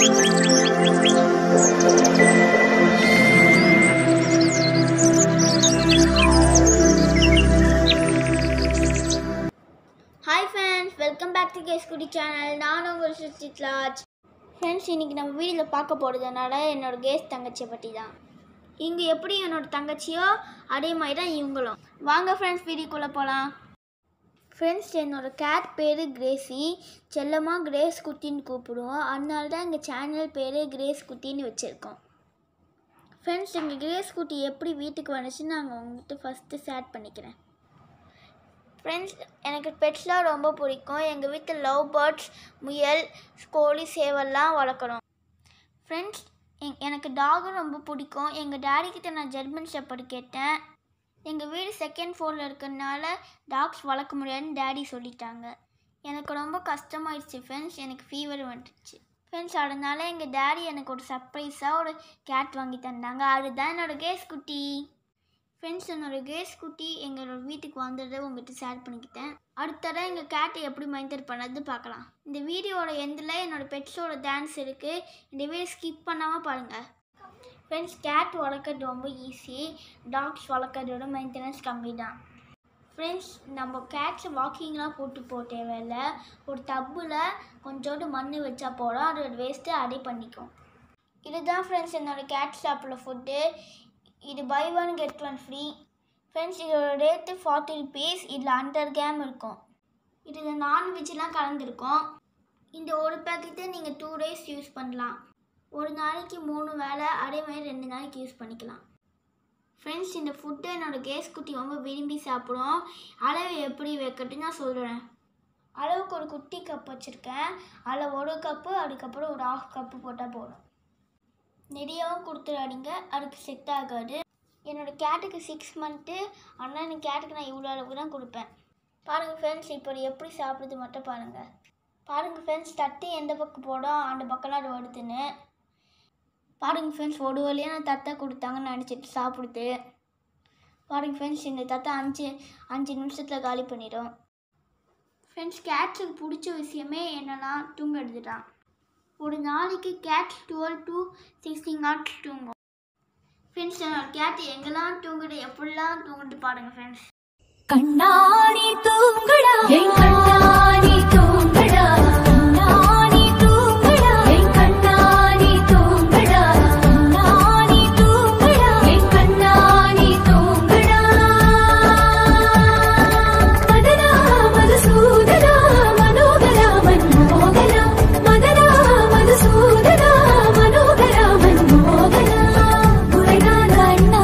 hi friends welcome back to கேஸ் குடி channel நான் உங்கள் சுஜித் லாஜ் ஃப்ரெண்ட்ஸ் இன்றைக்கி நம்ம வீடியோவில் பார்க்க போகிறதுனால என்னோட கேஸ் தங்கச்சியை பற்றி தான் இங்கே எப்படி என்னோட தங்கச்சியோ அதே மாதிரி தான் இவங்களும் வாங்க ஃப்ரெண்ட்ஸ் வீடியோக்குள்ளே போகலாம் ஃப்ரெண்ட்ஸ் என்னோட கேட் பேர் கிரேசி செல்லமாக கிரேஸ் குட்டின்னு கூப்பிடுவோம் அதனால தான் எங்கள் சேனல் பேர் கிரேஸ் குட்டின்னு வச்சுருக்கோம் ஃப்ரெண்ட்ஸ் எங்கள் கிரேஸ் குட்டி எப்படி வீட்டுக்கு வந்துச்சுன்னு நாங்கள் உங்கள்கிட்ட ஃபஸ்ட்டு ஷேர் பண்ணிக்கிறேன் ஃப்ரெண்ட்ஸ் எனக்கு பெட்ஸ்லாம் ரொம்ப பிடிக்கும் எங்கள் வீட்டில் லவ் பேர்ட்ஸ் முயல் கோழி சேவல்லாம் வளர்க்குறோம் ஃப்ரெண்ட்ஸ் எங் எனக்கு டாகும் ரொம்ப பிடிக்கும் எங்கள் டேடி கிட்ட நான் ஜெர்மன் ஷெப்பர்ட் கேட்டேன் எங்கள் வீடு செகண்ட் ஃப்ளோரில் இருக்கிறதுனால டாக்ஸ் வளர்க்க முடியாதுன்னு டேடி சொல்லிட்டாங்க எனக்கு ரொம்ப கஷ்டமாயிடுச்சு ஃப்ரெண்ட்ஸ் எனக்கு ஃபீவர் வந்துடுச்சு ஃப்ரெண்ட்ஸ் அதனால எங்கள் டேடி எனக்கு ஒரு சர்ப்ரைஸாக ஒரு கேட் வாங்கி தந்தாங்க அதுதான் என்னோடய கேஸ் குட்டி ஃப்ரெண்ட்ஸ் என்னோட கேஸ் குட்டி எங்களோட வீட்டுக்கு வந்ததை உங்கள்கிட்ட ஷேர் பண்ணிக்கிட்டேன் அடுத்தட எங்கள் கேட்டை எப்படி மெயின்டைன் பண்ணது பார்க்கலாம் இந்த வீடியோட எண்டில் என்னோட பெட்ஸோட டான்ஸ் இருக்குது இந்த வீடியோ ஸ்கிப் பண்ணாமல் பாருங்கள் ஃப்ரெண்ட்ஸ் கேட் வளர்க்குறது ரொம்ப ஈஸி டாக்ஸ் வளர்க்குறதோட மெயின்டெனன்ஸ் கம்மி தான் ஃப்ரெண்ட்ஸ் நம்ம கேட்ஸை வாக்கிங்லாம் போட்டு போக தேவையில்ல ஒரு டப்பில் கொஞ்சோண்டு மண் வச்சா போகிறோம் அதோட வேஸ்ட்டு அடை பண்ணிக்கும் இதுதான் ஃப்ரெண்ட்ஸ் என்னோடய கேட் சாப்பிட்ற ஃபுட்டு இது buy one get one free friends இதோட ரேட்டு ஃபார்ட்டி ருபீஸ் இதில் ஹண்ட்ரட் கேம் இருக்கும் இதில் நான்வெஜ்லாம் கலந்துருக்கும் இந்த ஒரு பேக்கெட்டை நீங்கள் டூ டேஸ் யூஸ் பண்ணலாம் ஒரு நாளைக்கு மூணு வேளை அதே மாதிரி ரெண்டு நாளைக்கு யூஸ் பண்ணிக்கலாம் ஃப்ரெண்ட்ஸ் இந்த ஃபுட்டை என்னோடய கேஸ் குட்டி ரொம்ப விரும்பி சாப்பிடும் அளவு எப்படி வைக்கட்டுன்னு நான் சொல்கிறேன் அளவுக்கு ஒரு குட்டி கப் வச்சுருக்கேன் அதில் ஒரு கப்பு அதுக்கப்புறம் ஒரு ஆஃப் கப்பு போட்டால் போதும் நிறையாவும் கொடுத்துடாதீங்க அதுக்கு செட் ஆகாது என்னோடய கேட்டுக்கு சிக்ஸ் மந்த்து ஆனால் எனக்கு கேட்டுக்கு நான் இவ்வளோ அளவுக்கு தான் கொடுப்பேன் பாருங்கள் ஃப்ரெண்ட்ஸ் இப்போ இது எப்படி சாப்பிடுது மட்டும் பாருங்கள் பாருங்கள் ஃப்ரெண்ட்ஸ் தட்டு எந்த பக்கம் போடும் அந்த பக்கம்லாம் அது வருதுன்னு பாருங்கள் ஃப்ரெண்ட்ஸ் ஒரு வழியாக நான் தத்தை கொடுத்தாங்கன்னு நினச்சிட்டு சாப்பிடுது பாருங்கள் ஃப்ரெண்ட்ஸ் இந்த தத்தை அஞ்சு அஞ்சு நிமிஷத்தில் காலி பண்ணிடும் ஃப்ரெண்ட்ஸ் கேட்ஸுக்கு பிடிச்ச விஷயமே என்னெல்லாம் தூங்க எடுத்துட்டான் ஒரு நாளைக்கு cat twelve to sixteen hours தூங்கும் ஃப்ரெண்ட்ஸ் என்னோட கேட் எங்கெல்லாம் தூங்குது எப்படிலாம் தூங்குது பாருங்க ஃப்ரெண்ட்ஸ் கண்ணாடி தூங்கடா என் கண்ணாடி தூங்கடா கண்ணாடி தூங்கடா என் கண்ணாடி தூங்கடா கண்ணாடி தூங்கடா என் கண்ணாடி தூங்கடா மதனா மதுசூதனா மனோகரா மன்மோகனா மதனா மதுசூதனா மனோகரா மன்மோகனா முறைதான் கண்ணா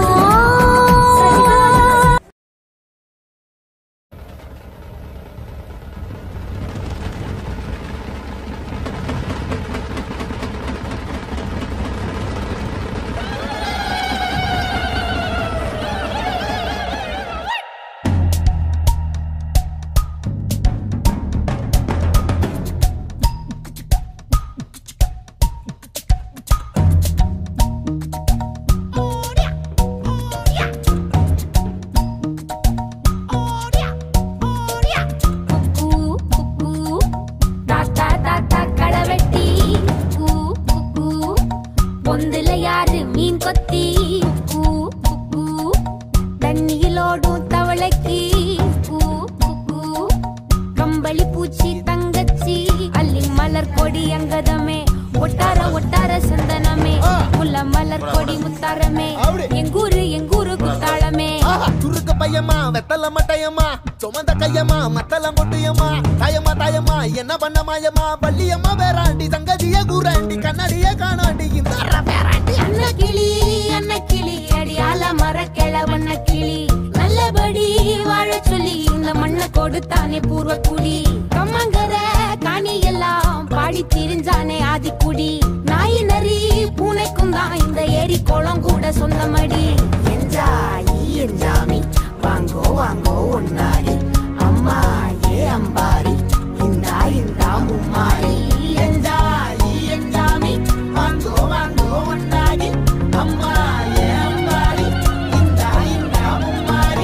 குக்கு குக்கு தாத்தா தாத்தா கடவெட்டி குக்கு குக்கு பொந்துல யாரு மீன் கொத்தி குக்கு குக்கு தண்ணியிலோடும் தவளைக்கு குக்கு குக்கு கம்பளி பூச்சி தங்கச்சி அள்ளி மலர் கொடி அங்கதமே ஒட்டார ஒட்டார சந்தனமே முல்ல மலர் கொடி முத்தாரமே எங்கூரு எங்கூரு குத்தாளமே ஆஹா, துருக்கு பையமா வெத்தல மட்டையம்மா சுமந்த கையம்மா மத்தல மொட்டையம்மா தாயம்மா தாயம்மா என்ன பண்ண மாயம்மா பள்ளியம்மா வேறாண்டி சங்கதிய கூறாண்டி கண்ணாடிய காணாண்டி இந்த பேராண்டி அன்ன கிளி அன்ன கிளி அடியால மரக்கிழவண்ண கிளி நல்லபடி வாழ சொல்லி இந்த மண்ணை கொடுத்தானே பூர்வ குடி கம்மங்கர காணி எல்லாம் பாடி திரிஞ்சானே ஆதிக்குடி நாய் நரி பூனைக்கும் தான் இந்த ஏரி குளம் கூட சொந்தமடி என்ஜாய் என்ஜாமி வாங்கோ வாங்கோ ஒன்னாரி அம்மா ஏ அம்பாரி இந்தா இந்தா மும்மாரி என்ஜாய் என்ஜாமி வாங்கோ வாங்கோ ஒன்னாரி அம்மா ஏ அம்பாரி இந்தா இந்தா மும்மாரி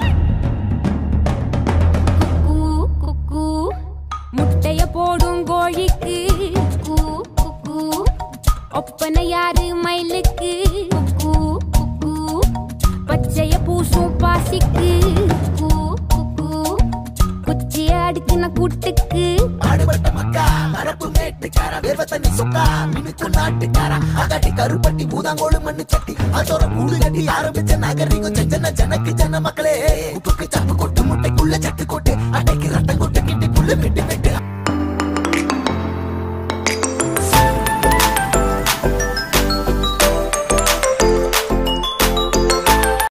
குக்கு குக்கு முட்டைய போடும் கோழிக்கு குக்கு குக்கு ஒப்பனை யாரு மயிலுக்கு குக்கு குக்கு பச்சைய பூசும் பாசிக்கு குக்கு குக்கு குச்சிய அடுக்கின கூட்டுக்கு ஆடுபட்ட மக்கா மரப்பு மேட்டுக்கார வேர்வ தண்ணி சொக்கா மினுக்கு நாட்டுக்கார அகாட்டி கருப்பட்டி பூதாங்கோடு மண்ணு சட்டி அதோட கூடு கட்டி ஆரம்பிச்ச நாகரிகம் செஞ்சன ஜனக்கு ஜன மக்களே உப்புக்கு சப்பு கொட்டு முட்டைக்குள்ள சட்டு கொட்டு அட்டைக்கு ரத்தம் கொட்டு கிட்டி